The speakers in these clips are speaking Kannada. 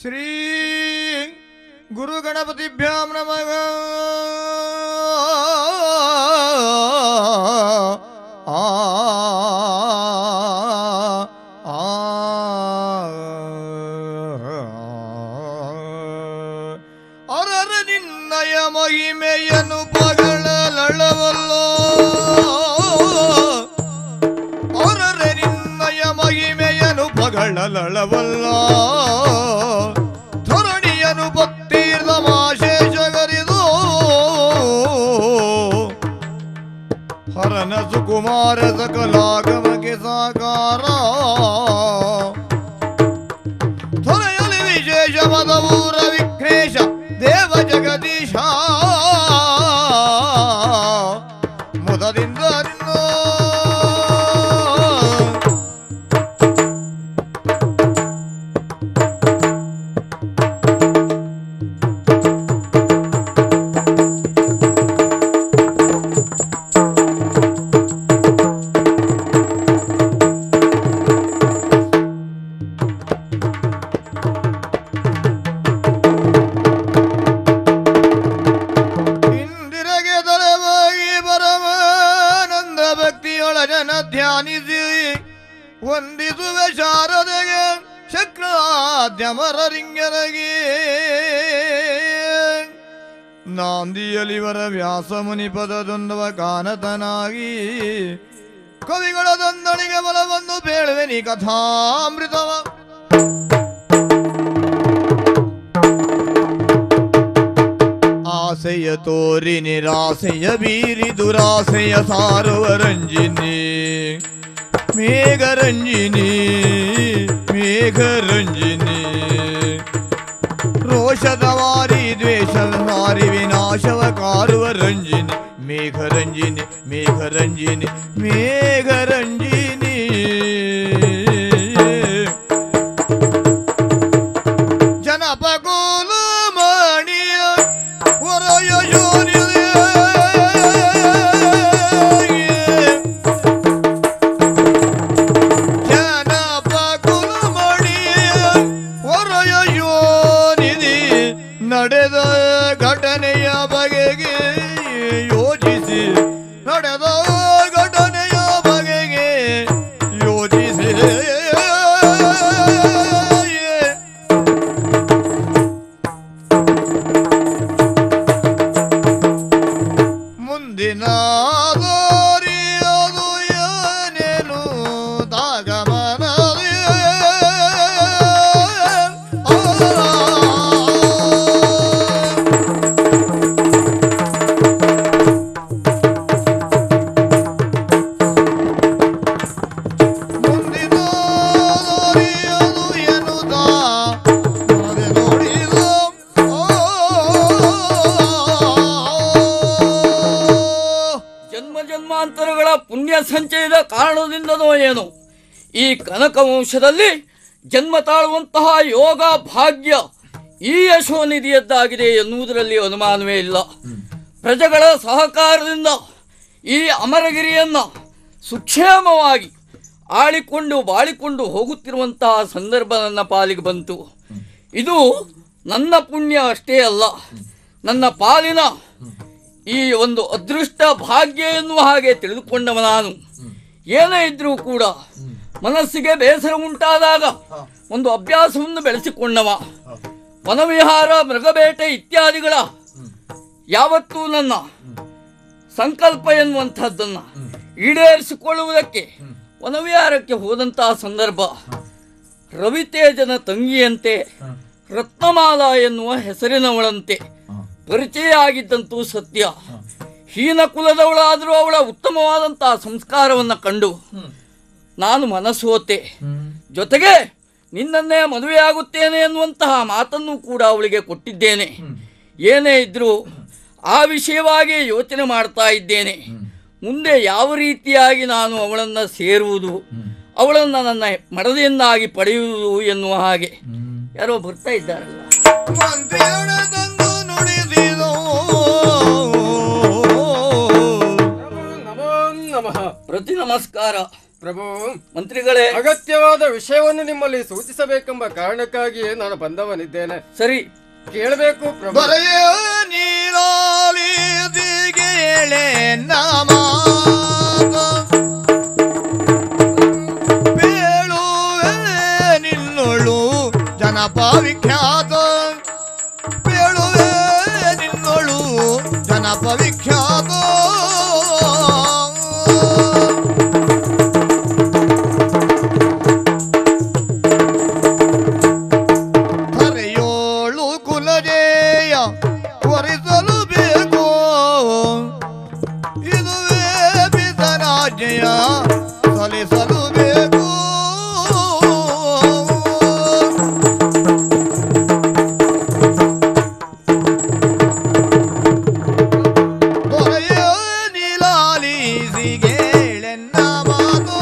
ಶ್ರೀ ಗುರು ಗಣಪತಿಭ್ಯಾಂ ನಮಃ ಆ ಆ ಅರರ ನಿನ್ನಯ ಮಹಿಮೆಯನು ಪಗಳಲಳವಲ್ಲೋ ಅವರರೆ ನಿನ್ನಯ ಮಹಿಮೆಯನು ಪಗಳಲಳವಲ್ಲ ಧರಣಿಯನು ಭಕ್ತಿರ್ದ ಮಾಶೇಷಗರಿದು ಹರನ ಸುಕುಮಾರ ಸಕಲಾಗಮಕ್ಕೆ ಸಾಕಾರ ಧರೆಯಲಿ ವಿಶೇಷ ಮದವೂರ ವಿಘ್ನೇಶ ದೇವ ಜಗದೀಶ ಮುದದಿಂದ ನಿನ್ನೋ ಇಂದಿರಗೆ ತಲೆವಾಗಿ ಪರಮಾನಂದ ಭಕ್ತಿಯೊಳ ಜನ ಧ್ಯಾನಿಸಿ ವಂದಿಸುವೆ ಶಾರದೆಗೆ ಶಕ್ರಾದ್ಯಮರರಿಂಗರಗಿ ನಾಂದಿಯಲಿವರ ವ್ಯಾಸ ಮುನಿ ಪದದೊಂದವ ಕಾನತನಾಗಿ ಕವಿಗಳ ದೊಂದಳಿಗೆ ಬಲವನ್ನು ಬೇಳುವೆ ನೀ ಕಥಾಮೃತವ ಆಸೆಯ ತೋರಿ ನಿರಾಸೆಯ ಬೀರಿ ದುರಾಸೆಯ ಸಾರುವ ರಂಜಿನಿ ಮೇಘರಂಜಿನಿ ಮೇಘರಂಜಿನಿ ರೋಷದ ವಾರಿ ದ್ವೇಷದ ವಾರಿ ವಿನಾಶವ ಕಾರುವ ರಂಜಿನಿ ಮೇಘರಂಜಿನಿ ಮೇಘರಂಜಿನಿ ಮೇಘರಂಜಿನಿ ಜನಪಗೋಲ ಮಣಿಯ ಹೊರಯ ಯೋನಿದೆ ಜನಪಗೋಲ ಮಣಿಯ ಹೊರಯ ಯೋನಿದೆ ನಡೆದ ಘಟನೆಯ ಬಗೆಗೆ ಯೋಚಿಸಿ ನಡೆದ ಘಟನೆಯ ಬಗೆಗೆ ಯೋಚಿಸಿ ಮುಂದಿನ ದಾರಿಯದು ಏನೇನು ದಾಗಮನದಿ ಆ ಮುಂದಿನ ದಾರಿಯದು ಎನ್ನುತ್ತ ನಾನೇ ನೋಡಿದ ಜನ್ಮ ಜನ್ಮಾಂತರಗಳ ಪುಣ್ಯ ಸಂಚಯದ ಕಾರಣದಿಂದನೋ ಏನು ಈ ಕನಕ ವಂಶದಲ್ಲಿ ಜನ್ಮ ತಾಳುವಂತಹ ಯೋಗ ಭಾಗ್ಯ ಈ ಯಶೋನಿಧಿಯದ್ದಾಗಿದೆ ಎನ್ನುವುದರಲ್ಲಿ ಅನುಮಾನವೇ ಇಲ್ಲ ಪ್ರಜೆಗಳ ಸಹಕಾರದಿಂದ ಈ ಅಮರಗಿರಿಯನ್ನ ಸುಕ್ಷೇಮವಾಗಿ ಆಳಿಕೊಂಡು ಬಾಳಿಕೊಂಡು ಹೋಗುತ್ತಿರುವಂತಹ ಸಂದರ್ಭ ನನ್ನ ಪಾಲಿಗೆ ಬಂತು ಇದು ನನ್ನ ಪುಣ್ಯ ಅಷ್ಟೇ ಅಲ್ಲ ನನ್ನ ಪಾಲಿನ ಈ ಒಂದು ಅದೃಷ್ಟ ಭಾಗ್ಯ ಎನ್ನುವ ಹಾಗೆ ತಿಳಿದುಕೊಂಡವ ನಾನು ಏನೇ ಇದ್ರೂ ಕೂಡ ಮನಸ್ಸಿಗೆ ಬೇಸರ ಉಂಟಾದಾಗ ಒಂದು ಅಭ್ಯಾಸವನ್ನು ಬೆಳೆಸಿಕೊಂಡವ ವನವಿಹಾರ ಮೃಗಬೇಟೆ ಇತ್ಯಾದಿಗಳ ಯಾವತ್ತೂ ನನ್ನ ಸಂಕಲ್ಪ ಎನ್ನುವಂಥದ್ದನ್ನ ಈಡೇರಿಸಿಕೊಳ್ಳುವುದಕ್ಕೆ ವನವಿಹಾರಕ್ಕೆ ಹೋದಂತಹ ಸಂದರ್ಭ ರವಿತೇಜನ ತಂಗಿಯಂತೆ ರತ್ನಮಾಲಾ ಎನ್ನುವ ಹೆಸರಿನವಳಂತೆ ಪರಿಚಯ ಆಗಿದ್ದಂತೂ ಸತ್ಯ ಹೀನ ಕುಲದವಳಾದರೂ ಅವಳ ಉತ್ತಮವಾದಂತಹ ಸಂಸ್ಕಾರವನ್ನು ಕಂಡು ನಾನು ಮನಸ್ಸೋತೆ ಜೊತೆಗೆ ನಿನ್ನನ್ನೇ ಮದುವೆಯಾಗುತ್ತೇನೆ ಎನ್ನುವಂತಹ ಮಾತನ್ನು ಕೂಡ ಅವಳಿಗೆ ಕೊಟ್ಟಿದ್ದೇನೆ ಏನೇ ಇದ್ರೂ ಆ ವಿಷಯವಾಗಿ ಯೋಚನೆ ಮಾಡ್ತಾ ಇದ್ದೇನೆ ಮುಂದೆ ಯಾವ ರೀತಿಯಾಗಿ ನಾನು ಅವಳನ್ನು ಸೇರುವುದು ಅವಳನ್ನು ನನ್ನ ಮಡದಿಯನ್ನಾಗಿ ಪಡೆಯುವುದು ಎನ್ನುವ ಹಾಗೆ ಯಾರೋ ಬರ್ತಾ ಇದ್ದಾರಲ್ಲ ಮಂತ್ರಿಯೊಡ ತಂದು ನುಡಿಸಿದೋ ಪ್ರತಿ ನಮಸ್ಕಾರ ಪ್ರಭು ಮಂತ್ರಿಗಳೇ ಅಗತ್ಯವಾದ ವಿಷಯವನ್ನು ನಿಮ್ಮಲ್ಲಿ ಸೂಚಿಸಬೇಕೆಂಬ ಕಾರಣಕ್ಕಾಗಿಯೇ ನಾನು ಬಂದವನಿದ್ದೇನೆ ಸರಿ ಕೇಳಬೇಕು ಪ್ರಭು ಬರೆಯ ನೀರಾಳಿದಿಗೆಳೆ ನಾಮ ಬೇಳುವೆ ನಿನ್ನೊಳು ಜನಪ ವಿಖ್ಯಾತ ಬೇಳುವೆ ನಿನ್ನೊಳು ಜನಪ ವಿಖ್ಯಾತ ಹರೆಯೋಳು ಕುಲಜೇಯ ವರಿಸಲು ಬೇಕು ಇದುವೇ ಬಿಸರಾಜ್ಯ ಸಲ್ಲಿಸಲು ಬೇಕು ದೊರೆಯ ನೀಲಾಲಿಸಿಗೇಳೆನ್ನ ಮಾತು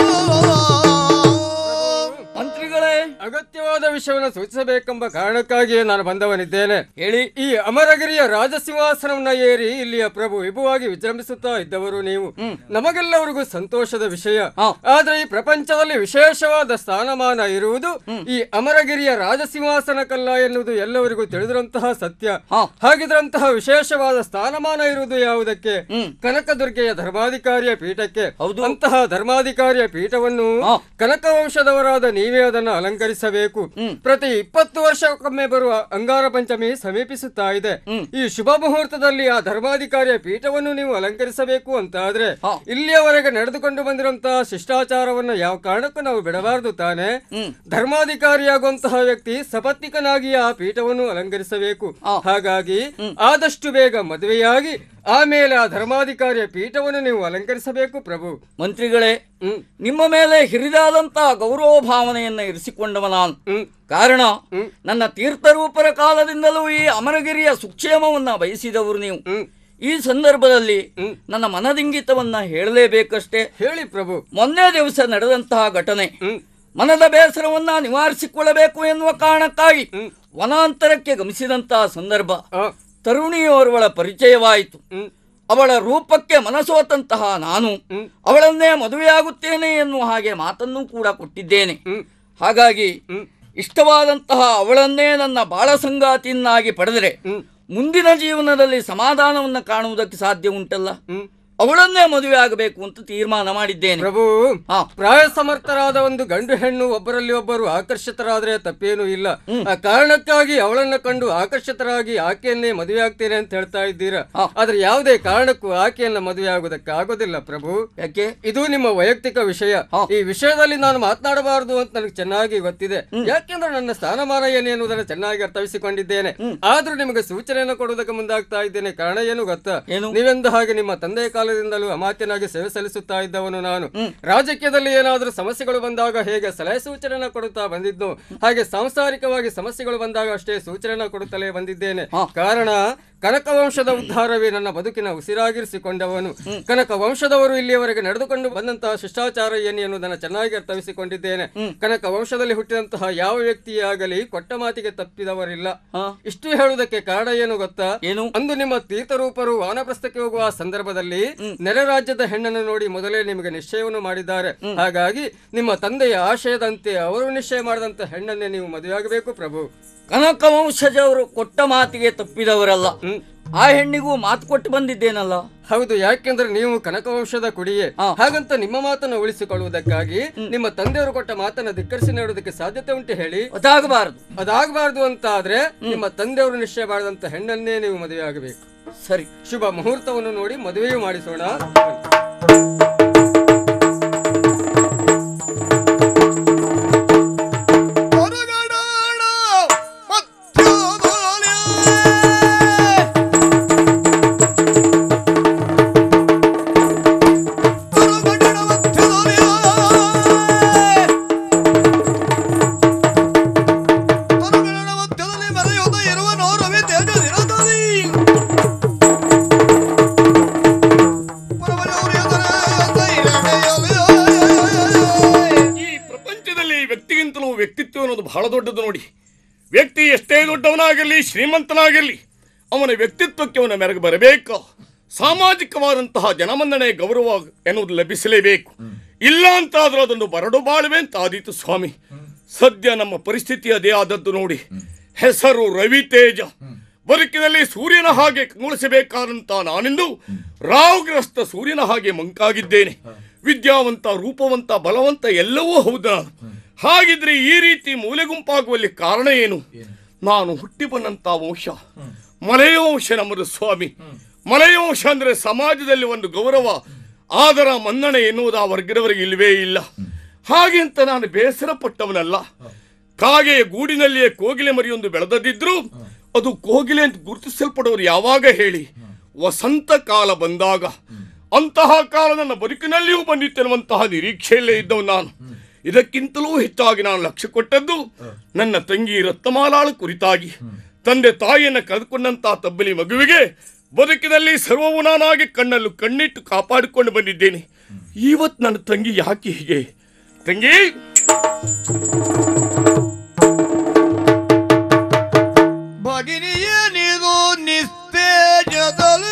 ಮಂತ್ರಿಗಳೇ ಅಗತ್ಯವಾದ ವಿಷಯವನ್ನು ಸೂಚಿಸಬೇಕೆಂಬ ಕಾರಣಕ್ಕಾಗಿಯೇ ನಾನು ಬಂದವನಿದ್ದೇನೆ ಹೇಳಿ ಈ ಅಮರಗಿರಿಯ ರಾಜಸಿಂಹಾಸನವನ್ನ ಏರಿ ಇಲ್ಲಿಯ ಪ್ರಭು ವಿಭುವಾಗಿ ವಿಜೃಂಭಿಸುತ್ತಾ ಇದ್ದವರು ನೀವು ನಮಗೆಲ್ಲವರಿಗೂ ಸಂತೋಷದ ವಿಷಯ ಹಾ. ಆದ್ರೆ ಈ ಪ್ರಪಂಚದಲ್ಲಿ ವಿಶೇಷವಾದ ಸ್ಥಾನಮಾನ ಇರುವುದು ಈ ಅಮರಗಿರಿಯ ರಾಜಸಿಂಹಾಸನಕ್ಕಲ್ಲ ಎನ್ನುವುದು ಎಲ್ಲವರಿಗೂ ತಿಳಿದಿರುವಂತಹ ಸತ್ಯ ಹಾ. ಹಾಗಿದ್ರಂತಹ ವಿಶೇಷವಾದ ಸ್ಥಾನಮಾನ ಇರುವುದು ಯಾವುದಕ್ಕೆ ಹ್ಮ್. ಕನಕದುರ್ಗೆಯ ಧರ್ಮಾಧಿಕಾರಿಯ ಪೀಠಕ್ಕೆ ಹೌದು. ಅಂತಹ ಧರ್ಮಾಧಿಕಾರಿಯ ಪೀಠವನ್ನು ಹಾ. ಕನಕ ವಂಶದವರಾದ ನೀವೇ ಅದನ್ನು ಅಲಂಕರಿಸಬೇಕು ಹ್ಮ್. ಪ್ರತಿ ಇಪ್ಪತ್ತು ವರ್ಷಕ್ಕೊಮ್ಮೆ ಬರುವ ಅಂಗಾರ ಪಂಚಮಿ ಸಮೀಪಿಸುತ್ತಾ ಇದೆ ಹ್ಮ್. ಈ ಶುಭ ಮುಹೂರ್ತದಲ್ಲಿ ಆ ಧರ್ಮಾಧಿಕಾರಿಯ ಪೀಠವನ್ನು ನೀವು ಅಲಂಕರಿಸಬೇಕು ಅಂತ ಆದ್ರೆ ಹಾ. ಇಲ್ಲಿಯವರೆಗೆ ನಡೆದುಕೊಂಡು ಬಂದಿರುವಂತಹ ಶಿಷ್ಟಾಚಾರವನ್ನು ಯಾವ ಕಾರಣಕ್ಕೂ ನಾವು ಬಿಡಬಾರದು ತಾನೆ ಹ್ಮ್. ಧರ್ಮಾಧಿಕಾರಿಯಾಗುವಂತಹ ವ್ಯಕ್ತಿ ಸಪತ್ನಿಕನಾಗಿ ಆ ಪೀಠವನ್ನು ಅಲಂಕರಿಸಬೇಕು ಆ. ಹಾಗಾಗಿ ಆದಷ್ಟು ಬೇಗ ಮದುವೆಯಾಗಿ ಆಮೇಲೆ ಆ ಧರ್ಮಾಧಿಕಾರಿಯ ಪೀಠವನ್ನು ನೀವು ಅಲಂಕರಿಸಬೇಕು ಪ್ರಭು ಮಂತ್ರಿಗಳೇ ಹ್ಮ್ ನಿಮ್ಮ ಮೇಲೆ ಹಿರಿದಾದಂತಹ ಗೌರವ ಭಾವನೆಯನ್ನ ಇರಿಸಿಕೊಂಡವ ನಾನು ಹ್ಮ್ ಕಾರಣ ಹ್ಮ್. ನನ್ನ ತೀರ್ಥರೂಪರ ಕಾಲದಿಂದಲೂ ಈ ಅಮರಗಿರಿಯ ಸುಕ್ಷೇಮವನ್ನ ಬಯಸಿದವರು ನೀವು ಹ್ಮ್ ಈ ಸಂದರ್ಭದಲ್ಲಿ ಹ್ಮ್. ನನ್ನ ಮನದಿಂಗಿತವನ್ನ ಹೇಳಲೇಬೇಕಷ್ಟೇ ಹೇಳಿ ಪ್ರಭು ಮೊನ್ನೆ ದಿವಸ ನಡೆದಂತಹ ಘಟನೆ ಹ್ಮ್ ಮನದ ಬೇಸರವನ್ನ ನಿವಾರಿಸಿಕೊಳ್ಳಬೇಕು ಎನ್ನುವ ಕಾರಣಕ್ಕಾಗಿ ಹ್ಮ್. ವನಾಂತರಕ್ಕೆ ಗಮಿಸಿದಂತಹ ಸಂದರ್ಭ ಆ, ತರುಣಿಯವರುಗಳ ಪರಿಚಯವಾಯಿತು ಹ್ಮ್ ಅವಳ ರೂಪಕ್ಕೆ ಮನಸೋತಂತಹ ನಾನು ಹ್ಮ್. ಅವಳನ್ನೇ ಮದುವೆಯಾಗುತ್ತೇನೆ ಎನ್ನುವ ಹಾಗೆ ಮಾತನ್ನೂ ಕೂಡ ಕೊಟ್ಟಿದ್ದೇನೆ ಹ್ಮ್ ಹಾಗಾಗಿ ಹ್ಮ್ ಇಷ್ಟವಾದಂತಹ ಅವಳನ್ನೇ ನನ್ನ ಬಾಳ ಸಂಗಾತಿಯನ್ನಾಗಿ ಪಡೆದರೆ ಹ್ಮ್ ಮುಂದಿನ ಜೀವನದಲ್ಲಿ ಸಮಾಧಾನವನ್ನು ಕಾಣುವುದಕ್ಕೆ ಸಾಧ್ಯ ಉಂಟಲ್ಲ ಹ್ಮ್ ಅವಳನ್ನೇ ಮದುವೆ ಆಗಬೇಕು ಅಂತ ತೀರ್ಮಾನ ಮಾಡಿದ್ದೇನೆ ಪ್ರಭು ಹಾ ಪ್ರಾಯ ಸಮರ್ಥರಾದ ಒಂದು ಗಂಡು ಹೆಣ್ಣು ಒಬ್ಬರಲ್ಲಿ ಒಬ್ಬರು ಆಕರ್ಷಿತರಾದ್ರೆ ತಪ್ಪೇನೂ ಇಲ್ಲ ಆ ಕಾರಣಕ್ಕಾಗಿ ಅವಳನ್ನ ಕಂಡು ಆಕರ್ಷಿತರಾಗಿ ಆಕೆಯನ್ನೇ ಮದುವೆ ಆಗ್ತೇನೆ ಅಂತ ಹೇಳ್ತಾ ಇದ್ದೀರಾ ಹಾ. ಆದ್ರೆ ಯಾವುದೇ ಕಾರಣಕ್ಕೂ ಆಕೆಯನ್ನ ಮದುವೆ ಆಗೋದಕ್ಕೆ ಆಗೋದಿಲ್ಲ ಪ್ರಭು ಯಾಕೆ ಇದು ನಿಮ್ಮ ವೈಯಕ್ತಿಕ ವಿಷಯ ಹಾ. ಈ ವಿಷಯದಲ್ಲಿ ನಾನು ಮಾತನಾಡಬಾರದು ಅಂತ ನನಗೆ ಚೆನ್ನಾಗಿ ಗೊತ್ತಿದೆ ಯಾಕೆಂದ್ರೆ ನನ್ನ ಸ್ಥಾನಮಾನ ಏನು ಎನ್ನುವುದನ್ನು ಚೆನ್ನಾಗಿ ಅರ್ಥವಿಸಿಕೊಂಡಿದ್ದೇನೆ ಆದ್ರೂ ನಿಮಗೆ ಸೂಚನೆಯನ್ನು ಕೊಡುವುದಕ್ಕೆ ಮುಂದಾಗ್ತಾ ಇದ್ದೇನೆ ಕಾರಣ ಏನು ಗೊತ್ತಾ ಏನು? ನೀವೆಂದ ಹಾಗೆ ನಿಮ್ಮ ತಂದೆಯ ಕಾಲದಿಂದಲೂ ಅಮಾತ್ಯನಾಗಿ ಸೇವೆ ಸಲ್ಲಿಸುತ್ತಾ ಇದ್ದವನು ನಾನು ರಾಜಕೀಯದಲ್ಲಿ ಏನಾದರೂ ಸಮಸ್ಯೆಗಳು ಬಂದಾಗ ಹೇಗೆ ಸಲಹೆ ಸೂಚನೆಯನ್ನ ಕೊಡುತ್ತಾ ಬಂದಿದ್ದು ಹಾಗೆ ಸಾಂಸಾರಿಕವಾಗಿ ಸಮಸ್ಯೆಗಳು ಬಂದಾಗ ಅಷ್ಟೇ ಸೂಚನೆಯನ್ನ ಕೊಡುತ್ತಲೇ ಬಂದಿದ್ದೇನೆ ಹಾ. ಕಾರಣ ಕನಕ ವಂಶದ ಉದ್ಧಾರವೇ ನನ್ನ ಬದುಕಿನ ಉಸಿರಾಗಿರಿಸಿಕೊಂಡವನು ಕನಕ ವಂಶದವರು ಇಲ್ಲಿಯವರೆಗೆ ನಡೆದುಕೊಂಡು ಬಂದಂತಹ ಶಿಷ್ಟಾಚಾರ ಏನು ಎನ್ನುವುದನ್ನು ಚೆನ್ನಾಗಿ ಅರ್ಥವಿಸಿಕೊಂಡಿದ್ದೇನೆ ಕನಕ ವಂಶದಲ್ಲಿ ಹುಟ್ಟಿದಂತಹ ಯಾವ ವ್ಯಕ್ತಿಯೇ ಆಗಲಿ ಕೊಟ್ಟ ಮಾತಿಗೆ ತಪ್ಪಿದವರಿಲ್ಲ ಹಾ ಇಷ್ಟು ಹೇಳುವುದಕ್ಕೆ ಕಾರಣ ಏನು ಗೊತ್ತಾ ಏನು ಅಂದು ನಿಮ್ಮ ತೀರ್ಥರೂಪರು ವಾನಪ್ರಸ್ಥಕ್ಕೆ ಹೋಗುವ ಸಂದರ್ಭದಲ್ಲಿ ನೆರೆ ರಾಜ್ಯದ ಹೆಣ್ಣನ್ನು ನೋಡಿ ಮೊದಲೇ ನಿಮಗೆ ನಿಶ್ಚಯವನ್ನು ಮಾಡಿದ್ದಾರೆ ಹಾಗಾಗಿ ನಿಮ್ಮ ತಂದೆಯ ಆಶಯದಂತೆ ಅವರು ನಿಶ್ಚಯ ಮಾಡಿದಂತ ಹೆಣ್ಣನ್ನೇ ನೀವು ಮದುವೆಯಾಗಬೇಕು ಪ್ರಭು ಕನಕ ವಂಶಜವರು ಕೊಟ್ಟ ಮಾತಿಗೆ ತಪ್ಪಿದವರಲ್ಲ ಹ್ಮ್. ಆ ಹೆಣ್ಣಿಗೂ ಮಾತು ಕೊಟ್ಟು ಬಂದಿದ್ದೇನಲ್ಲ ಹೌದು ಯಾಕೆಂದ್ರೆ ನೀವು ಕನಕವಂಶದ ಕುಡಿಯೇ ಹಾ. ಹಾಗಂತ ನಿಮ್ಮ ಮಾತನ್ನು ಉಳಿಸಿಕೊಳ್ಳುವುದಕ್ಕಾಗಿ ನಿಮ್ಮ ತಂದೆಯವರು ಕೊಟ್ಟ ಮಾತನ್ನ ಧಿಕ್ಕರಿಸಿ ನೀಡುವುದಕ್ಕೆ ಸಾಧ್ಯತೆ ಉಂಟು ಹೇಳಿ ಗೊತ್ತಾಗಬಾರದು ಅದಾಗಬಾರ್ದು ಅಂತ ಆದ್ರೆ ನಿಮ್ಮ ತಂದೆಯವರು ನಿಶ್ಚಯ ಮಾಡಿದಂತ ಹೆಣ್ಣನ್ನೇ ನೀವು ಮದುವೆ ಆಗಬೇಕು ಸರಿ ಶುಭ ಮುಹೂರ್ತವನ್ನು ನೋಡಿ ಮದುವೆಯೂ ಮಾಡಿಸೋಣ ಹೊರಗಡಾಡ ಮಧ್ಯದಲ್ಲಿ ಹೊರಗಡಾಡ ಮಧ್ಯದಲ್ಲಿ ಹೊರಗಡಾಡ ಮಧ್ಯದಲ್ಲಿ ಮರೆಯೋದ ಇರುವ ನೋರವೇ ತೇಜದಿರದಲ್ಲಿ ಪರಮನವರು ಎದುರೇ ಧೈರ್ಯಮೆಯಲಿ. ಈ ಪ್ರಪಂಚದಲ್ಲಿ ವ್ಯಕ್ತಿಗಿಂತಲೂ ವ್ಯಕ್ತಿತ್ವ ಅನ್ನೋದು ಬಹಳ ದೊಡ್ಡದು ನೋಡಿ ವ್ಯಕ್ತಿ ಎಷ್ಟೇ ದೊಡ್ಡವನಾಗಿರಲಿ ಶ್ರೀಮಂತನಾಗಿರಲಿ ಅವನ ವ್ಯಕ್ತಿತ್ವಕ್ಕೆ ಅವನ ಮೆರಗು ಬರಬೇಕು ಸಾಮಾಜಿಕವಾದಂತಹ ಜನಮನ್ನಣೆ ಗೌರವ ಎನ್ನುವುದು ಲಭಿಸಲೇಬೇಕು ಇಲ್ಲ ಅಂತಾದ್ರೂ ಅದನ್ನು ಬರಡು ಬಾಳುವೆ ಅಂತ ಆದೀತು ಸ್ವಾಮಿ ಸದ್ಯ ನಮ್ಮ ಪರಿಸ್ಥಿತಿ ಅದೇ ಆದದ್ದು ನೋಡಿ ಹೆಸರು ರವಿತೇಜ ಬದುಕಿನಲ್ಲಿ ಸೂರ್ಯನ ಹಾಗೆ ಕಂಗೊಳಿಸಬೇಕಾದಂತ ನಾನಿಂದು ರಾವ್ಗ್ರಸ್ತ ಸೂರ್ಯನ ಹಾಗೆ ಮಂಕಾಗಿದ್ದೇನೆ ವಿದ್ಯಾವಂತ ರೂಪವಂತ ಬಲವಂತ ಎಲ್ಲವೂ ಹೌದು ನಾನು ಹಾಗಿದ್ರೆ ಈ ರೀತಿ ಮೂಲೆ ಗುಂಪಾಗುವಲ್ಲಿ ಕಾರಣ ಏನು ನಾನು ಹುಟ್ಟಿ ಬಂದಂತ ವಂಶ ಮಲೆಯವಂಶ ನಮ್ಮದು ಸ್ವಾಮಿ ಮಲೆಯವಂಶ ಅಂದ್ರೆ ಸಮಾಜದಲ್ಲಿ ಒಂದು ಗೌರವ ಆದರ ಮನ್ನಣೆ ಎನ್ನುವುದು ಆ ವರ್ಗದವರಿಗೆ ಇಲ್ಲವೇ ಇಲ್ಲ ಹಾಗೆ ಅಂತ ನಾನು ಬೇಸರ ಪಟ್ಟವನಲ್ಲ ಕಾಗೆಯ ಗೂಡಿನಲ್ಲಿಯೇ ಕೋಗಿಲೆ ಮರಿಯೊಂದು ಬೆಳೆದದಿದ್ರು ಅದು ಕೋಗಿಲೆ ಅಂತ ಗುರುತಿಸಲ್ಪಡೋರು ಯಾವಾಗ ಹೇಳಿ ವಸಂತ ಕಾಲ ಬಂದಾಗ ಅಂತಹ ಕಾಲ ನನ್ನ ಬದುಕಿನಲ್ಲಿಯೂ ಬಂದಿತ್ತೆನ್ನುವಂತಹ ನಿರೀಕ್ಷೆಯಲ್ಲೇ ಇದ್ದವು ನಾನು ಇದಕ್ಕಿಂತಲೂ ಹೆಚ್ಚಾಗಿ ನಾನು ಲಕ್ಷ್ಯ ಕೊಟ್ಟದ್ದು ನನ್ನ ತಂಗಿ ರತ್ನಮಾಲಾಳ ಕುರಿತಾಗಿ ತಂದೆ ತಾಯಿಯನ್ನು ಕಳೆದುಕೊಂಡಂತಹ ತಬ್ಬಲಿ ಮಗುವಿಗೆ ಬದುಕಿನಲ್ಲಿ ಸರ್ವವು ನಾನಾಗಿ ಕಣ್ಣಲ್ಲೂ ಕಣ್ಣಿಟ್ಟು ಕಾಪಾಡಿಕೊಂಡು ಬಂದಿದ್ದೇನೆ ಇವತ್ತು ನನ್ನ ತಂಗಿ ಯಾಕೆ ಹೀಗೆ ತಂಗಿ ಭಗಿನಿಯನಿದು ನಿಸ್ತೇಜದಲ್ಲಿ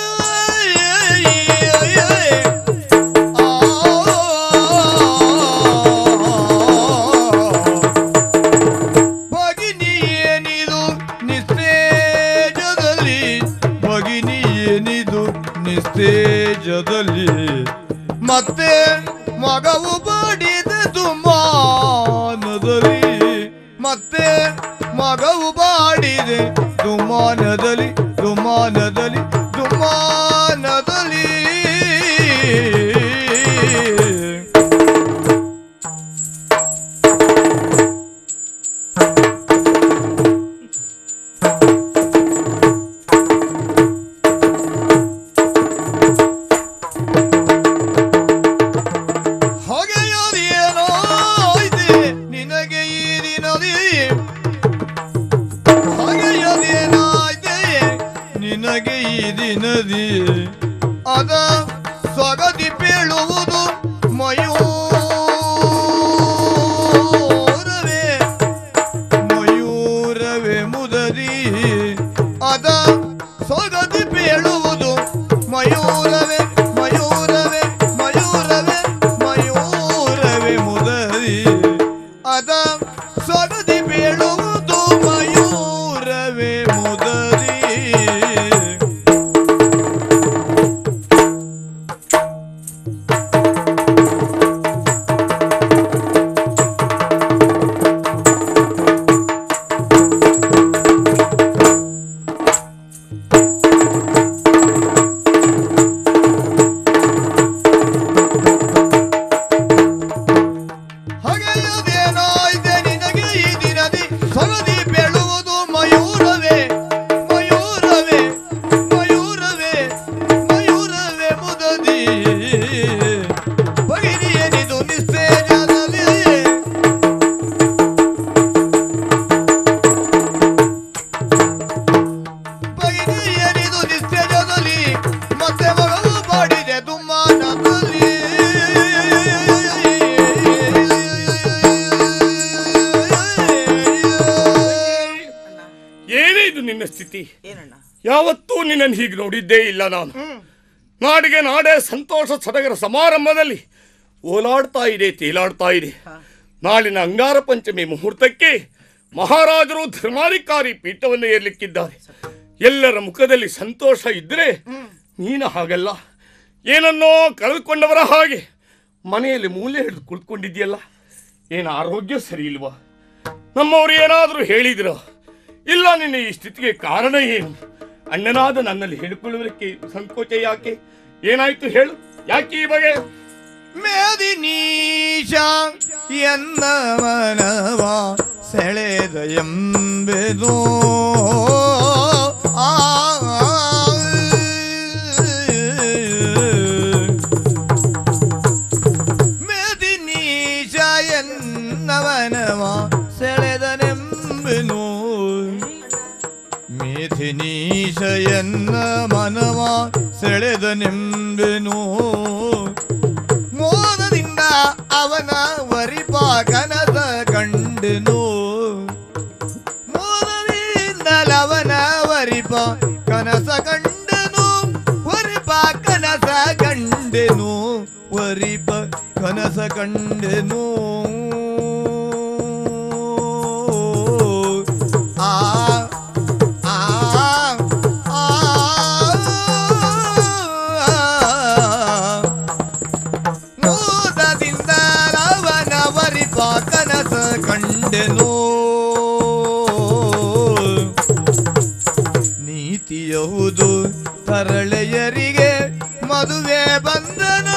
ಭಗಿನಿಯನಿದು ನಿಸ್ತೇಜದಲ್ಲಿ ಭಗಿನಿಯನಿದು ನಿಸ್ತೇಜದಲ್ಲಿ ಮತ್ತೆ ಮಗವು ಬಡಿದ ದುಮಾನದಲ್ಲಿ ಮತ್ತೆ ಮಗವು ಬಾಡಿದೆ ದುಮಾನದಲ್ಲಿ ದುಮಾನದಲ್ಲಿ ದುಮಾನದಲ್ಲಿ ಹೊಗೆಯದೇನೋ ಇದೆ ನಿನಗೆ ಈ ದಿನದಿ ಹೊಗೆಯದೇನಾಯ್ತೆ ನಿನಗೆ ಈ ದಿನದಿ ಅದ ಸೊಗದಿ ಬೀಳುವುದು ಮಯೂರವೇ ಮಯೂರವೇ ಮುದದಿ ಅದ ಸೊಗದಿ ಬೀಳುವುದು ಮಯೂರವೇ ಮಯೂರವೇ ಮಯೂರವೇ ಮಯೂರವೇ ಮುದದಿ ಅದ ಸೊಗದಿ ಬೀಳುವುದು ಮಯೂರವೇ ಮುದದಿ ಹಗೆಯದೇನೋ ಇದೆ ನಿನಗೆ ಈ ದಿನದಿ ಸೊಗದಿ ಬೆಳುವುದು ಮಯೂರವೇ ಮಯೂರವೇ ಮಯೂರವೇ ಮಯೂರವೇ ಮುದದಿ ಭಗಿನಿಯನಿದು ನಿಸ್ತೇಜದಲ್ಲಿ ಭಗಿನಿಯನಿದು ನಿಸ್ತೇಜದಲ್ಲಿ ಮತ್ತೆ ಮಗಳು ಬಾಡಿದೆ ದುಮ್ಮಾನದಲ್ಲಿ ಏನೇ ಇದು ನಿನ್ನ ಸ್ಥಿತಿ ಏನಣ್ಣ ಯಾವತ್ತೂ ನಿನ್ನನ್ನು ಹೀಗೆ ನೋಡಿದ್ದೇ ಇಲ್ಲ ನಾನು ನಾಡಿಗೆ ನಾಡೇ ಸಂತೋಷ ಸಡಗರ ಸಮಾರಂಭದಲ್ಲಿ ಓಲಾಡ್ತಾ ಇದೆ ತೇಲಾಡ್ತಾ ಇದೆ ನಾಳಿನ ಅಂಗಾರ ಪಂಚಮಿ ಮುಹೂರ್ತಕ್ಕೆ ಮಹಾರಾಜರು ಧರ್ಮಾಧಿಕಾರಿ ಪೀಠವನ್ನು ಏರ್ಲಿಕ್ಕಿದ್ದಾರೆ ಎಲ್ಲರ ಮುಖದಲ್ಲಿ ಸಂತೋಷ ಇದ್ರೆ ನೀನು ಹಾಗಲ್ಲ ಏನನ್ನೋ ಕಳೆದುಕೊಂಡವರ ಹಾಗೆ ಮನೆಯಲ್ಲಿ ಮೂಲೆ ಹಿಡಿದು ಕುಳಿತುಕೊಂಡಿದ್ಯಲ್ಲ ಏನು ಆರೋಗ್ಯ ಸರಿ ಇಲ್ವಾ ನಮ್ಮವರು ಏನಾದರೂ ಹೇಳಿದ್ರ ಇಲ್ಲ ನಿನ್ನ ಈ ಸ್ಥಿತಿಗೆ ಕಾರಣ ಏನು ಅಣ್ಣನಾದ ನನ್ನಲ್ಲಿ ಹೇಳಿಕೊಳ್ಳುವುದಕ್ಕೆ ಸಂಕೋಚ ಯಾಕೆ ಏನಾಯ್ತು ಹೇಳು ಯಾಕೆ ಈ ಬಗೆ ಮೇದಿನೀಶ ಎನ್ನ ಮನವ ಸೆಳೆದ ಎಂಬೆದು ಆ ಮೇದಿನೀಶ ಎನ್ನ ಮನವ ಸೆಳೆದನೆಂಬೆನು ಮೇಧಿನೀಶ ಎನ್ನ ಮನವ ಸೆಳೆದನೆಂಬೆನು ಮೋದದಿಂದ ಅವನ ವರಿಪ ಕನಸ ಕಂಡೆನು ಮೋದದಿಂದ ಅವನ ವರಿಪ ಕನಸ ಕಂಡೆನು ವರಿಪ ಕನಸ ಕಂಡೆನು ವರಿಪ ಕನಸ ಕಂಡೆನು ಆ ಆ ಆ ಮೋದದಿಂದ ರಾವಣ ವರಿಪ ಕನಸ ಕಂಡೆನು ನೀತಿಯಹುದು ತರಳೆಯರಿಗೆ ಮದುವೆ ಬಂಧನ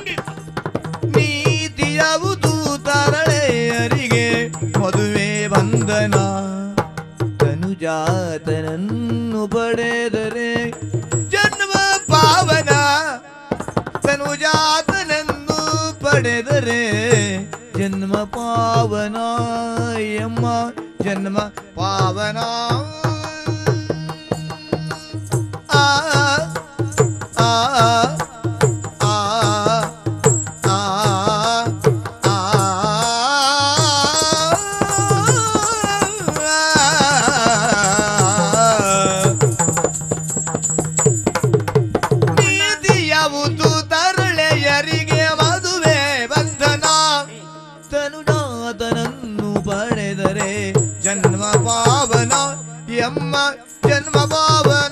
ನೀತಿಯವುದು ತರಳೆಯರಿಗೆ ಮದುವೆ ಬಂಧನ ತನುಜಾತನನ್ನು ಪಡೆದರೆ ಜನ್ಮ ಪಾವನ ತನುಜಾತನನ್ನು ಪಡೆದರೆ ಜನ್ಮ ಪಾವನ ಎಮ್ಮ ಜನ್ಮ ಪಾವನ ಆ ಆ ಆ ಆ ಆ ನೀತಿಯಾವುದು ತರಳೆಯರಿಗೆ ಮದುವೆ ಬಂಧನ ತನುನಾಥನನ್ನು ಪಡೆದರೆ ಜನ್ಮ ಪಾವನ ಎಮ್ಮ ಜನ್ಮ ಪಾವನ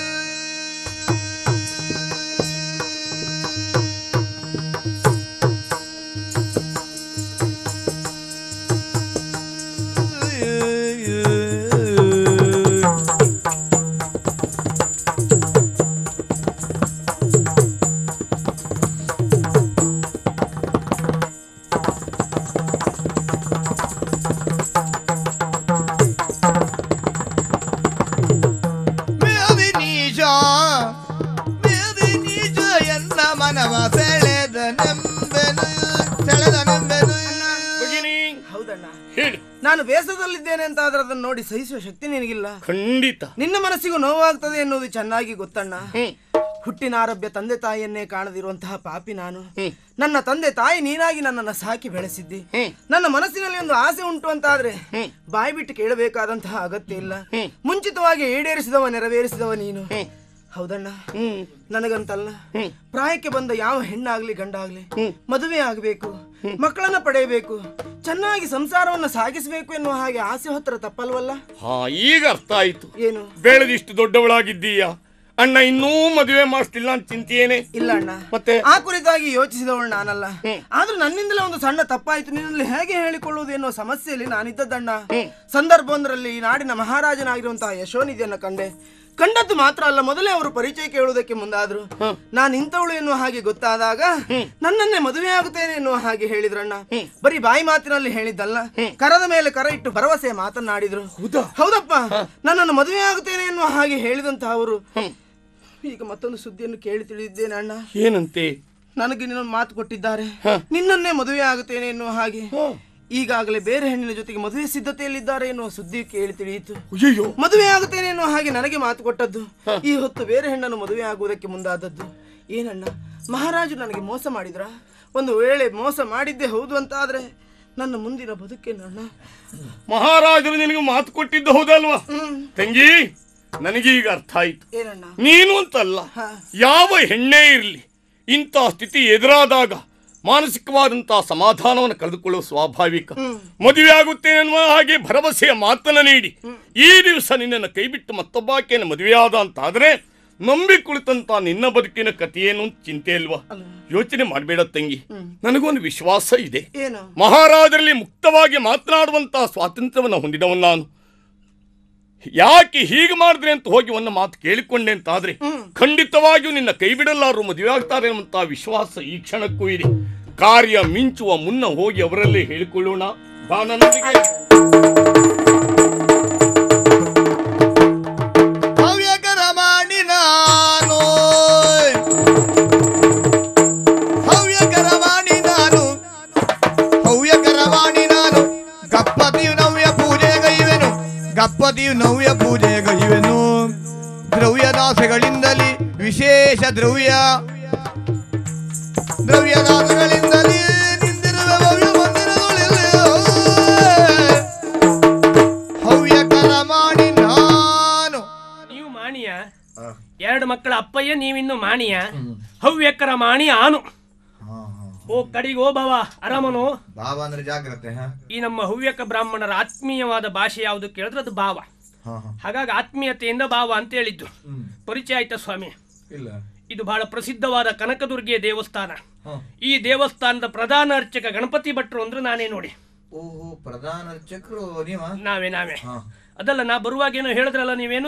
ಮೇದಿ ನೀಜ ಮೇದಿ ನೀಜ ಎನ್ನ ಮನವ ಸೆಳೆದ ನೆಂಬೆನು ಸೆಳೆದ ನೆಂಬೆನು ಭಗಿನಿ ಹೌದಣ್ಣ ಹೇಳಿ ನಾನು ಬೇಸರದಲ್ಲಿದ್ದೇನೆ ಅಂತ ಆದ್ರೆ ಅದನ್ನು ನೋಡಿ ಸಹಿಸುವ ಶಕ್ತಿ ನಿನಗಿಲ್ಲ ಖಂಡಿತ ನಿನ್ನ ಮನಸ್ಸಿಗೂ ನೋವಾಗ್ತದೆ ಎನ್ನುವುದು ಚೆನ್ನಾಗಿ ಗೊತ್ತಣ್ಣ ಹ್ಮ್ ಹುಟ್ಟಿನ ಆರೋಗ್ಯ ತಂದೆ ತಾಯಿಯನ್ನೇ ಕಾಣದಿರುವಂತಹ ಪಾಪಿ ನಾನು ಹ್ಮ್. ನನ್ನ ತಂದೆ ತಾಯಿ ನೀನಾಗಿ ನನ್ನನ್ನು ಸಾಕಿ ಬೆಳೆಸಿದ್ದಿ ಹ್ಮ್. ನನ್ನ ಮನಸ್ಸಿನಲ್ಲಿ ಒಂದು ಆಸೆ ಉಂಟು ಅಂತಾದ್ರೆ ಹ್ಮ್. ಬಾಯಿ ಬಿಟ್ಟು ಕೇಳಬೇಕಾದಂತಹ ಅಗತ್ಯ ಇಲ್ಲ ಹ್ಮ್. ಮುಂಚಿತವಾಗಿ ಈಡೇರಿಸಿದವ ನೆರವೇರಿಸಿದವ ನೀನು ಹ್ಮ್. ಹೌದಣ್ಣ ಹ್ಮ್ ನನಗಂತಲ್ಲ ಹ್ಮ್. ಪ್ರಾಯಕ್ಕೆ ಬಂದ ಯಾವ ಹೆಣ್ಣಾಗ್ಲಿ ಗಂಡಾಗ್ಲಿ ಹ್ಮ್. ಮದುವೆ ಆಗಬೇಕು ಮಕ್ಕಳನ್ನ ಪಡೆಯಬೇಕು ಚೆನ್ನಾಗಿ ಸಂಸಾರವನ್ನು ಸಾಗಿಸಬೇಕು ಎನ್ನುವ ಹಾಗೆ ಆಸೆ ಹೊತ್ತರ ತಪ್ಪಲ್ವಲ್ಲ ಹಾ ಈಗ ಅರ್ಥ ಆಯ್ತು ಏನು ಬೆಳೆದಿಷ್ಟು ದೊಡ್ಡವಳಾಗಿದ್ದೀಯ ಅಣ್ಣ ಇನ್ನೂ ಮದುವೆ ಮಾಡಿಸ್ತಿಲ್ಲ ಅಂತ ಚಿಂತೆಯೇನೆ ಇಲ್ಲ ಅಣ್ಣ ಮತ್ತೆ ಆ ಕುರಿತಾಗಿ ಯೋಚಿಸಿದವಳು ನಾನಲ್ಲ ಹ್ಮ್. ಆದ್ರೂ ನನ್ನಿಂದಲೇ ಒಂದು ಸಣ್ಣ ತಪ್ಪಾಯ್ತು ನಿನ್ನಲ್ಲಿ ಹೇಗೆ ಹೇಳಿಕೊಳ್ಳುವುದು ಎನ್ನುವ ಸಮಸ್ಯೆಯಲ್ಲಿ ನಾನಿದ್ದದ್ದಣ್ಣ ಹ್ಮ್. ಸಂದರ್ಭವೊಂದರಲ್ಲಿ ಈ ನಾಡಿನ ಮಹಾರಾಜನಾಗಿರುವಂತಹ ಯಶೋನಿಧಿಯನ್ನ ಕಂಡೆ ಕಂಡದ್ದು ಮಾತ್ರ ಅಲ್ಲ ಮೊದಲೇ ಅವರು ಪರಿಚಯ ಕೇಳುವುದಕ್ಕೆ ಮುಂದಾದ್ರು ಹ್ಮ್. ನಾನು ಇಂಥವಳು ಎನ್ನುವ ಹಾಗೆ ಗೊತ್ತಾದಾಗ ನನ್ನನ್ನೇ ಮದುವೆ ಆಗುತ್ತೇನೆ ಎನ್ನುವ ಹಾಗೆ ಹೇಳಿದ್ರಣ್ಣ ಬರೀ ಬಾಯಿ ಮಾತಿನಲ್ಲಿ ಹೇಳಿದ್ದಲ್ಲ ಕರದ ಮೇಲೆ ಕರ ಇಟ್ಟು ಭರವಸೆ ಮಾತನಾಡಿದ್ರು ಹೌದಾ ಹೌದಪ್ಪ ನನ್ನನ್ನು ಮದುವೆ ಆಗುತ್ತೇನೆ ಎನ್ನುವ ಹಾಗೆ ಹೇಳಿದಂತಹ ಅವರು ಈಗ ಮತ್ತೊಂದು ಸುದ್ದಿಯನ್ನು ಕೇಳಿ ತಿಳಿದಿದ್ದೇನೆ ಅಣ್ಣ ಏನಂತೆ ನನಗೆ ನಿನ್ನ ಮಾತು ಕೊಟ್ಟಿದ್ದಾರೆ ನಿನ್ನನ್ನೇ ಮದುವೆ ಆಗುತ್ತೇನೆ ಎನ್ನುವ ಹಾಗೆ ಈಗಾಗಲೇ ಬೇರೆ ಹೆಣ್ಣಿನ ಜೊತೆಗೆ ಮದುವೆ ಸಿದ್ಧತೆಯಲ್ಲಿದ್ದಾರೆ ಎನ್ನುವ ಸುದ್ದಿ ಕೇಳಿ ತಿಳಿಯಿತು ಅಯ್ಯಯ್ಯೋ ಮದುವೆ ಆಗುತ್ತೇನೆ ಎನ್ನುವ ಹಾಗೆ ನನಗೆ ಮಾತು ಕೊಟ್ಟದ್ದು ಈ ಹೊತ್ತು ಬೇರೆ ಹೆಣ್ಣನ್ನು ಮದುವೆ ಆಗುವುದಕ್ಕೆ ಮುಂದಾದದ್ದು ಏನಣ್ಣ ಮಹಾರಾಜರು ನನಗೆ ಮೋಸ ಮಾಡಿದ್ರ ಒಂದು ವೇಳೆ ಮೋಸ ಮಾಡಿದ್ದೆ ಹೌದು ಅಂತ ಆದ್ರೆ ನನ್ನ ಮುಂದಿನ ಬದುಕೇನಣ್ಣ ಮಹಾರಾಜರು ನಿನಗೆ ಮಾತು ಕೊಟ್ಟಿದ್ದು ಹೌದಲ್ವಾ ಹ್ಮ್ ತಂಗಿ ನನಗೆ ಈಗ ಅರ್ಥ ಆಯ್ತು ಏನಣ್ಣ ನೀನು ಅಂತಲ್ಲ ಹಾ. ಯಾವ ಹೆಣ್ಣೇ ಇರಲಿ ಇಂಥ ಸ್ಥಿತಿ ಎದುರಾದಾಗ ಮಾನಸಿಕವಾದಂತಹ ಸಮಾಧಾನವನ್ನು ಕಳೆದುಕೊಳ್ಳುವ ಸ್ವಾಭಾವಿಕ ಮದುವೆ ಆಗುತ್ತೇನೆ ಅನ್ನುವ ಹಾಗೆ ಭರವಸೆಯ ಮಾತನ್ನ ನೀಡಿ ಈ ದಿವಸ ನಿನ್ನನ್ನು ಕೈಬಿಟ್ಟು ಮತ್ತೊಬ್ಬಾಕೆಯನ್ನು ಮದುವೆಯಾದ ಅಂತಾದ್ರೆ ನಂಬಿ ಕುಳಿತಂತ ನಿನ್ನ ಬದುಕಿನ ಕಥೆಯೇನು ಅಂತ ಚಿಂತೆ ಇಲ್ವಾ ಯೋಚನೆ ಮಾಡಬೇಡ ತಂಗಿ ನನಗೊಂದು ವಿಶ್ವಾಸ ಇದೆ ಏನು ಮಹಾರಾಜರಲ್ಲಿ ಮುಕ್ತವಾಗಿ ಮಾತನಾಡುವಂತಹ ಸ್ವಾತಂತ್ರ್ಯವನ್ನು ಹೊಂದಿದವನು ನಾನು ಯಾಕೆ ಹೀಗೆ ಮಾಡಿದ್ರೆ ಅಂತ ಹೋಗಿ ಒಂದು ಮಾತು ಕೇಳಿಕೊಂಡೆ ಅಂತಾದ್ರೆ ಖಂಡಿತವಾಗಿಯೂ ನಿನ್ನ ಕೈ ಬಿಡಲಾರು ಮದುವೆ ಆಗ್ತಾರೆ ಅನ್ನುವಂತಹ ವಿಶ್ವಾಸ ಈ ಕ್ಷಣಕ್ಕೂ ಇದೆ ಕಾರ್ಯ ಮಿಂಚುವ ಮುನ್ನ ಹೋಗಿ ಅವರಲ್ಲೇ ಹೇಳಿಕೊಳ್ಳೋಣ ಬಾ ನನ್ನೊಂದಿಗೆ ಹವ್ಯಕರ ಮಾಡಿ ನಾನು ಹವ್ಯಕರ ಮಾಡಿ ನಾನು ಹವ್ಯಕರ ಮಾಡಿ ನಾನು ಗಪ್ಪತಿಯು ನವ್ಯ ಪೂಜೆ ಗೈವೆನು ಗಪ್ಪತಿಯು ನವ್ಯ ಪೂಜೆ ಗೈವೆನು ದ್ರವ್ಯದಾಸಗಳಿಂದಲೇ ವಿಶೇಷ ದ್ರವ್ಯ ದ್ರವ್ಯದಾಸಗಳಿಂದಲೇ ನಿಂದಿರುವ ಭವ್ಯ ಮಂದಿರಗಳಲ್ಲಿ ಹವ್ಯಕರ ಮಾಡಿ ನಾನು ನೀವು ಮಾಣಿಯ ಎರಡು ಮಕ್ಕಳ ಅಪ್ಪಯ್ಯ ನೀವಿನ್ನು ಮಾಣಿಯ ಹವ್ಯಕರ ಮಾಣಿ ಆನು ಓ ಕಡಿಗೆ ಓ ಬಾವ ಆರಾಮನು ಬಾಬಾ ಅಂದ್ರೆ ಜಾಗ್ರತೆ ಹಾ ಈ ನಮ್ಮ ಹವ್ಯಕ ಬ್ರಾಹ್ಮಣರ ಆತ್ಮೀಯವಾದ ಭಾಷೆ ಯಾವುದು ಕೇಳಿದ್ರೆ ಅದು ಭಾವ ಹಾ ಹಾ ಹಾಗಾಗಿ ಆತ್ಮೀಯತೆಯಿಂದ ಭಾವ ಅಂತ ಹೇಳಿದ್ದು ಪರಿಚಯ ಆಯ್ತಾ ಸ್ವಾಮಿ ಇಲ್ಲ ಇದು ಬಹಳ ಪ್ರಸಿದ್ಧವಾದ ಕನಕದುರ್ಗೆಯ ದೇವಸ್ಥಾನ ಹಾ ಈ ದೇವಸ್ಥಾನದ ಪ್ರಧಾನ ಅರ್ಚಕ ಗಣಪತಿ ಭಟ್ರು ಅಂದ್ರೆ ನಾನೇ ನೋಡಿ ಓಹೋ ಪ್ರಧಾನ ಅರ್ಚಕರು ನೀವ ನಾವೇ ನಾವೇ ಹಾ ಅದಲ್ಲ ನಾ ಬರುವಾಗೇನೋ ಹೇಳಿದ್ರಲ್ಲ ನೀವೇನು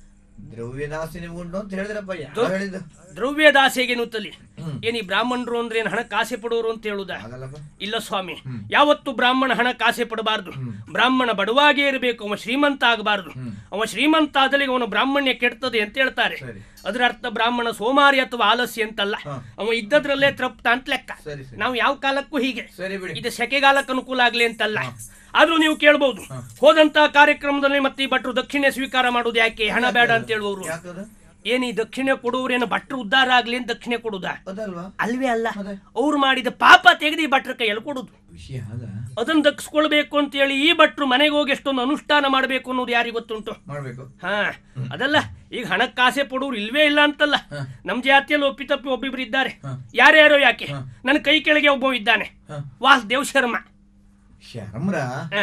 ದ್ರವ್ಯದಾಸಿ ನೀವು ಉಂಟು ಅಂತ ಹೇಳಿದ್ರಪ್ಪ ಯಾವ ಹೇಳಿದ್ದು ದ್ರವ್ಯದಾಸೆಗೆ ನುತ್ತಲಿ ಏನ್ ಈ ಬ್ರಾಹ್ಮಣರು ಅಂದ್ರೆ ಏನು ಹಣಕ್ಕೆ ಆಸೆ ಪಡೋರು ಅಂತ ಹೇಳುದಾ ಆಗಲ್ಲಪ್ಪ ಇಲ್ಲ ಸ್ವಾಮಿ ಯಾವತ್ತು ಬ್ರಾಹ್ಮಣ ಹಣಕ್ಕೆ ಆಸೆ ಪಡಬಾರ್ದು ಬ್ರಾಹ್ಮಣ ಬಡವಾಗೇ ಇರಬೇಕು ಅವ ಶ್ರೀಮಂತ ಆಗಬಾರ್ದು ಅವ ಶ್ರೀಮಂತ ಆದಲ್ಲಿ ಅವನ ಬ್ರಾಹ್ಮಣ್ಯ ಕೆಡ್ತದೆ ಅಂತ ಹೇಳ್ತಾರೆ ಸರಿ. ಅದರ ಅರ್ಥ ಬ್ರಾಹ್ಮಣ ಸೋಮಾರಿ ಅಥವಾ ಆಲಸ್ಯ ಅಂತಲ್ಲ ಅವ ಇದ್ದದ್ರಲ್ಲೇ ತೃಪ್ತ ಅಂತ ಲೆಕ್ಕ ಸರಿ ಸರಿ ನಾವು ಯಾವ ಕಾಲಕ್ಕೂ ಹೀಗೆ ಸರಿ ಬಿಡಿ ಇದು ಸೆಕೆಗಾಲಕ್ಕೆ ಅನುಕೂಲ ಆಗ್ಲಿ ಅಂತಲ್ಲ ಆದ್ರೂ ನೀವು ಕೇಳ್ಬಹುದು ಹೋದಂತ ಕಾರ್ಯಕ್ರಮದಲ್ಲಿ ಮತ್ತೆ ಈ ಭಟ್ರು ದಕ್ಷಿಣೆ ಸ್ವೀಕಾರ ಮಾಡುದು ಯಾಕೆ ಹಣ ಬೇಡ ಅಂತ ಹೇಳುವವರು ಯಾಕದ ಏನ್ ಈ ದಕ್ಷಿಣೆ ಕೊಡುವರೇನು ಭಟ್ರು ಉದ್ಧಾರ ಆಗ್ಲಿ ಅಂತ ದಕ್ಷಿಣೆ ಕೊಡುದಾ ಅದಲ್ವಾ ಅಲ್ವೇ ಅಲ್ಲ ಅವ್ರು ಮಾಡಿದ ಪಾಪ ತೆಗೆದು ಈ ಭಟ್ರ ಕೈಯಲ್ಲಿ ಕೊಡುದು ವಿಷಯ ಅದ ಅದನ್ನ ದಕ್ಸ್ಕೊಳ್ಬೇಕು ಅಂತ ಹೇಳಿ ಈ ಭಟ್ರು ಮನೆಗೆ ಹೋಗಿ ಎಷ್ಟೊಂದು ಅನುಷ್ಠಾನ ಮಾಡಬೇಕು ಅನ್ನೋದು ಯಾರಿಗೆ ಗೊತ್ತುಂಟು ಮಾಡ್ಬೇಕು ಹಾ ಅದಲ್ಲ ಈಗ ಹಣಕ್ಕಾಸೆ ಪಡೋರು ಇಲ್ವೇ ಇಲ್ಲ ಅಂತಲ್ಲ ನಮ್ ಜಾತಿಯಲ್ಲಿ ಒಪ್ಪಿತಪ್ಪಿ ಒಬ್ಬಿಬ್ರು ಇದ್ದಾರೆ ಯಾರ್ಯಾರೋ ಯಾಕೆ ನನ್ನ ಕೈ ಕೆಳಗೆ ಒಬ್ಬ ಇದ್ದಾನೆ ಹ. ವಾಸುದೇವ್ ಶರ್ಮಾ ಶರ್ಮ್ರ ಹ.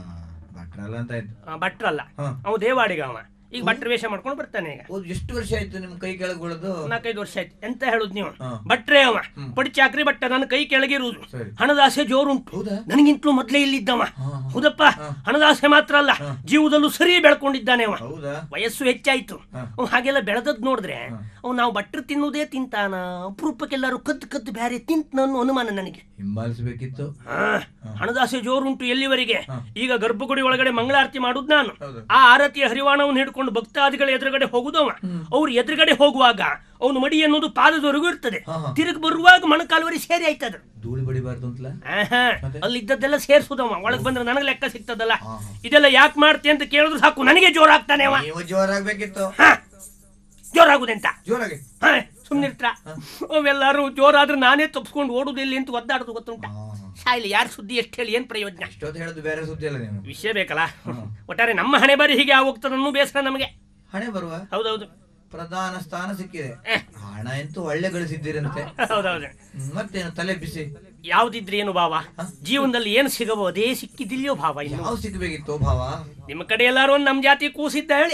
ಭಟ್ರಲ್ಲ ಅಂತ ಆಯ್ತು ಆ, ಭಟ್ರಲ್ಲ ಹ. ಅವ ದೇವಾಡಿಗ ಅವ ಈಗ ಭಟ್ರ ವೇಷ ಮಾಡ್ಕೊಂಡು ಬರ್ತಾನೆ ಈಗ ಓ, ಎಷ್ಟು ವರ್ಷ ಆಯ್ತು ನಿಮ್ ಕೈ ಕೆಳಗೆ ಬೀಳೋದು ನಾಲ್ಕೈದು ವರ್ಷ ಆಯ್ತು ಎಂತ ಹೇಳುದು ನೀವು ಹ. ಭಟ್ರೇ ಅವ ಪಡಿ ಚಾಕ್ರಿ ಭಟ್ಟ ನನ್ನ ಕೈ ಕೆಳಗಿರುವುದು ಸರಿ. ಹಣದಾಸೆ ಜೋರುಂಟು ಹೌದಾ? ನನಗಿಂತಲೂ ಮೊದ್ಲೇ ಇಲ್ಲಿದ್ದವ ಹೌದಪ್ಪ ಹಣದಾಸೆ ಮಾತ್ರ ಅಲ್ಲ ಜೀವದಲ್ಲೂ ಸರಿ ಬೆಳ್ಕೊಂಡಿದ್ದಾನೆ ಅವ ಹೌದಾ ವಯಸ್ಸು ಹೆಚ್ಚಾಯ್ತು ಅವ್ ಹಾಗೆಲ್ಲ ಬೆಳೆದದ್ ನೋಡಿದ್ರೆ ಅವ್ ನಾವು ಭಟ್ರು ತಿನ್ನುವುದೇ ತಿಂತಾನ ಅಪರೂಪಕ್ಕೆಲ್ಲರೂ ಕದ್ದು ಕದ್ದು ಬ್ಯಾರೆ ತಿಂತ ಅನ್ನೋ ಅನುಮಾನ ನನಗೆ ಹಿಂಬಾಲಿಸ್ಬೇಕಿತ್ತು ಆ, ಹಣದಾಸೆ ಜೋರುಂಟು ಎಲ್ಲಿವರೆಗೆ ಈಗ ಗರ್ಭಗುಡಿ ಒಳಗಡೆ ಮಂಗಳಾರತಿ ಮಾಡುದು ನಾನು ಹೌದು. ಆ ಆರತಿಯ ಹರಿವಾಣವನ್ನು ಹಿಡ್ಕೊಂಡು ಭಕ್ತಾದಿಗಳ ಎದುರುಗಡೆ ಹೋಗುದವ ಅವ್ರು ಎದುರುಗಡೆ ಹೋಗುವಾಗ ಅವನು ಮಡಿ ಅನ್ನೋದು ಪಾದದವರೆಗೂ ಇರ್ತದೆ ತಿರುಗಿ ಬರುವಾಗ ಮೊಣಕಾಲುವರೆ ಸೇರಿ ಆಯ್ತದ ಧೂಳಿ ಬಡಿಬಾರ್ದು ಅಂತಲ ಆಹಾ, ಅಲ್ಲಿದ್ದದ್ದೆಲ್ಲ ಸೇರ್ಸುದವ ಒಳಗ್ ಬಂದ್ರೆ ನನಗೆ ಲೆಕ್ಕ ಸಿಗ್ತದಲ್ಲ ಇದೆಲ್ಲ ಯಾಕೆ ಮಾಡ್ತೆ ಅಂತ ಕೇಳಿದ್ರು ಸಾಕು ನನಗೆ ಜೋರಾಗ್ತಾನೆ ಅವ ನೀವು ಜೋರಾಗ್ಬೇಕಿತ್ತು ಹಾ, ಜೋರಾಗುದೆಂತ ಜೋರಾಗಿ ಹಾ, ಸುಮ್ನಿರ್ತ್ರ ಅವೆಲ್ಲರೂ ಜೋರಾದ್ರೆ ನಾನೇ ತಪ್ಸ್ಕೊಂಡು ಓಡುದು ಇಲ್ಲಿ ಅಂತ ಒದ್ದಾಡುದು ಗೊತ್ತುಂಟ ಸಾಯಿಲಿ ಯಾರ ಸುದ್ದಿ ಎಷ್ಟು ಹೇಳಿ ಏನ್ ಪ್ರಯೋಜನ ಇಷ್ಟೊತ್ತು ಹೇಳೋದು ಬೇರೆ ಸುದ್ದಿ ಅಲ್ಲ ನೀವು ವಿಷಯ ಬೇಕಲ್ಲ ಒಟ್ಟಾರೆ ನಮ್ಮ ಹಣೆ ಬಾರಿ ಹೀಗೆ ಆಗೋಗ್ತದೆ ಅನ್ನೋ ಬೇಸರ ನಮಗೆ ಹಣೆ ಬರುವ ಹೌದೌದು ಪ್ರಧಾನ ಸ್ಥಾನ ಸಿಕ್ಕಿದೆ ಏ. ಹಣ ಎಂತೂ ಒಳ್ಳೆ ಗಳಿಸಿದ್ದೀರಂತೆ ಹೌದೌದು ಹ್ಮ್, ಮತ್ತೇನು ತಲೆ ಬಿಸಿ ಯಾವ್ದಿದ್ರೆ ಏನು ಭಾವ ಜೀವನದಲ್ಲಿ ಏನು ಸಿಗಬೋ ಅದೇ ಸಿಕ್ಕಿದಿಲ್ಯೋ ಭಾವ ಇನ್ನು ಯಾವ ಸಿಕ್ಬೇಕಿತ್ತು ಭಾವ ನಿಮ್ಮ ಕಡೆ ಎಲ್ಲಾರು ಒಂದು ನಮ್ಮ ಜಾತಿ ಕೂಸಿದ್ದ ಹೇಳಿ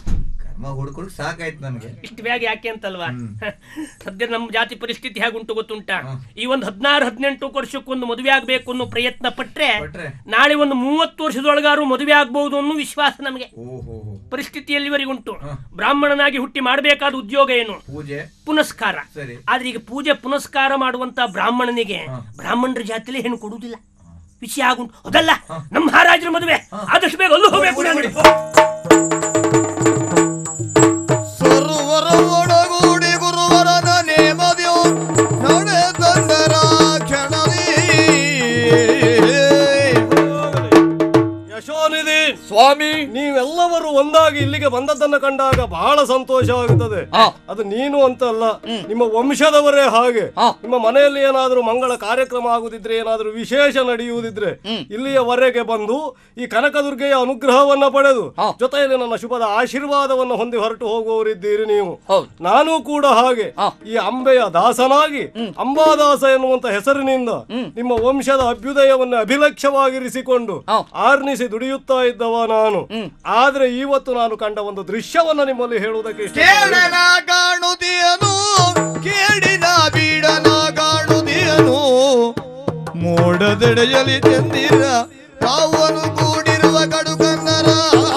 ಕರ್ಮ ಹುಡ್ಕೊಳಕ್ ಸಾಕಾಯ್ತು ನನಗೆ ಇಷ್ಟು ಬೇಗ ಯಾಕೆ ಅಂತಲ್ವಾ ಸದ್ಯ ನಮ್ಮ ಜಾತಿ ಪರಿಸ್ಥಿತಿ ಹೇಗುಂಟು ಗೊತ್ತುಂಟ ಈ ಒಂದು ಹದಿನಾರು ಹದಿನೆಂಟು ವರ್ಷಕ್ಕೊಂದು ಮದುವೆ ಆಗ್ಬೇಕು ಅನ್ನೋ ಪ್ರಯತ್ನ ಪಟ್ರೆ ಪಟ್ರೆ? ನಾಳೆ ಒಂದು ಮೂವತ್ತು ವರ್ಷದೊಳಗಾರು ಮದುವೆ ಆಗ್ಬಹುದು ಅನ್ನೋ ವಿಶ್ವಾಸ ನಮಗೆ ಓಹೋ ಪರಿಸ್ಥಿತಿ ಎಲ್ಲಿವರೆಗುಂಟು ಬ್ರಾಹ್ಮಣನಾಗಿ ಹುಟ್ಟಿ ಮಾಡಬೇಕಾದ ಉದ್ಯೋಗ ಏನು ಪೂಜೆ ಪುನಸ್ಕಾರ ಸರಿ ಆದ್ರೆ ಈಗ ಪೂಜೆ ಪುನಸ್ಕಾರ ಮಾಡುವಂತ ಬ್ರಾಹ್ಮಣನಿಗೆ ಬ್ರಾಹ್ಮಣರ ಜಾತಿಲಿ ಹೆಣ್ಣು ಕೊಡುವುದಿಲ್ಲ ವಿಷಯ ಆಗುಂಟು ಅದಲ್ಲ ನಮ್ಮ ಮಹಾರಾಜರ ಮದುವೆ ಆದಷ್ಟು ಬೇಗ ಅಲ್ಲೂ ಹೋಗ್ಬೇಕು ನಾನು. ಸರ್ವರ ಒಡಗೂಡಿ ಗುರುವರನ ನೇಮದಿಯು ನಡೆದಂದರ ಕ್ಷಣದಿ ಯಶೋನಿಧಿ ಸ್ವಾಮಿ ನೀವೆಲ್ಲವರು ಒಂದಾಗಿ ಇಲ್ಲಿಗೆ ಬಂದದ್ದನ್ನ ಕಂಡಾಗ ಬಹಳ ಸಂತೋಷ ಆಗುತ್ತದೆ ಆ. ಅದು ನೀನು ಅಂತಲ್ಲ ನಿಮ್ಮ ವಂಶದವರೇ ಹಾಗೆ ಆ. ನಿಮ್ಮ ಮನೆಯಲ್ಲಿ ಏನಾದರೂ ಮಂಗಳ ಕಾರ್ಯಕ್ರಮ ಆಗುದಿದ್ರೆ ಏನಾದರೂ ವಿಶೇಷ ನಡೆಯುವುದಿದ್ರೆ ಇಲ್ಲಿಯವರೆಗೆ ಬಂದು ಈ ಕನಕದುರ್ಗೆಯ ಅನುಗ್ರಹವನ್ನ ಪಡೆದು ಆ. ಜೊತೆಯಲ್ಲಿ ನನ್ನ ಶುಭದ ಆಶೀರ್ವಾದವನ್ನು ಹೊಂದಿ ಹೊರಟು ಹೋಗುವವರಿದ್ದೀರಿ ನೀವು ಹೌದು ನಾನು ಕೂಡ ಹಾಗೆ ಆ. ಈ ಅಂಬೆಯ ದಾಸನಾಗಿ ಅಂಬಾದಾಸ ಎನ್ನುವಂತ ಹೆಸರಿನಿಂದ ನಿಮ್ಮ ವಂಶದ ಅಭ್ಯುದಯವನ್ನು ಅಭಿಲಕ್ಷ್ಯವಾಗಿರಿಸಿಕೊಂಡು ಆ. ಆರ್ನಿಸಿ ದುಡಿಯುತ್ತಾ ಇದ್ದವ ನಾನು ಆದ್ರೆ ಇವತ್ತು ನಾನು ಕಂಡ ಒಂದು ದೃಶ್ಯವನ್ನ ನಿಮ್ಮಲ್ಲಿ ಹೇಳುವುದಕ್ಕೆ ಇಷ್ಟ ಕೇಳನ ಕಾಣುದಿಯನು ಕೇಳಿನ ಬೀಡನ ಕಾಣುದಿಯನು ಮೋಡದೆಡೆಯಲಿ ಚಂದಿರ ತಾವನು ಕೂಡಿರುವ ಕಡು ಕನ್ನರ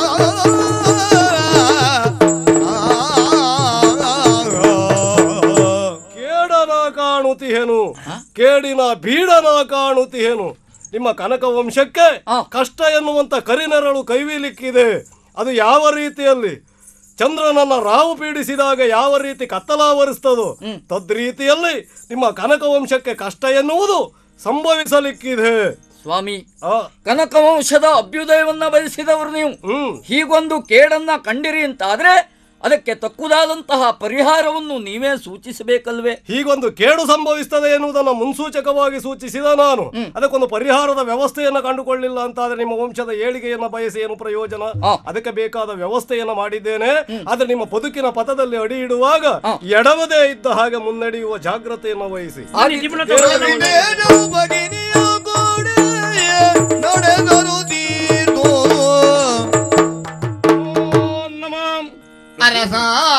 ಕೇಡನ ಕಾಣುತ್ತಿಹೆನು ಕೇಡಿನ ಬೀಡನ ಕಾಣುತ್ತಿಹೆನು ನಿಮ್ಮ ಕನಕ ವಂಶಕ್ಕೆ ಆ. ಕಷ್ಟ ಎನ್ನುವಂತ ಕರಿನೆರಳು ಕೈವೀಲಿಕ್ಕಿದೆ ಅದು ಯಾವ ರೀತಿಯಲ್ಲಿ ಚಂದ್ರನನ್ನ ರಾವು ಪೀಡಿಸಿದಾಗ ಯಾವ ರೀತಿ ಕತ್ತಲಾವರಿಸ್ತದೋ ತದ್ರೀತಿಯಲ್ಲಿ ನಿಮ್ಮ ಕನಕ ವಂಶಕ್ಕೆ ಕಷ್ಟ ಎನ್ನುವುದು ಸಂಭವಿಸಲಿಕ್ಕಿದೆ ಸ್ವಾಮಿ ಆ, ಕನಕ ವಂಶದ ಅಭ್ಯುದಯವನ್ನ ಬಯಸಿದವರು ನೀವು ಹ್ಮ್ ಹೀಗೊಂದು ಕೇಡನ್ನ ಕಂಡಿರಿ ಅಂತಾದ್ರೆ ಅದಕ್ಕೆ ತಕ್ಕುದಾದಂತಹ ಪರಿಹಾರವನ್ನು ನೀವೇ ಸೂಚಿಸಬೇಕಲ್ವೇ ಹೀಗೊಂದು ಕೇಡು ಸಂಭವಿಸ್ತದೆ ಎನ್ನುವುದನ್ನು ಮುನ್ಸೂಚಕವಾಗಿ ಸೂಚಿಸಿದ ನಾನು ಅದಕ್ಕೊಂದು ಪರಿಹಾರದ ವ್ಯವಸ್ಥೆಯನ್ನು ಕಂಡುಕೊಳ್ಳಿಲ್ಲ ಅಂತಾದ್ರೆ ನಿಮ್ಮ ವಂಶದ ಏಳಿಗೆಯನ್ನ ಬಯಸಿ ಏನು ಪ್ರಯೋಜನ ಆ. ಅದಕ್ಕೆ ಬೇಕಾದ ವ್ಯವಸ್ಥೆಯನ್ನ ಮಾಡಿದ್ದೇನೆ ಆದ್ರೆ ನಿಮ್ಮ ಬದುಕಿನ ಪಥದಲ್ಲಿ ಅಡಿ ಇಡುವಾಗ ಎಡವದೇ ಇದ್ದ ಹಾಗೆ ಮುನ್ನಡೆಯುವ ಜಾಗ್ರತೆಯನ್ನು ವಹಿಸಿ ಅಲ್ಲಿ ಜೀವನ ತಗೊಂಡು ಬೇಡವು ಭಗಿನಿಯ ಕೂಡೆ ನಡೆದರು ತೀರ್ದು ನಮಃ ಅರಸ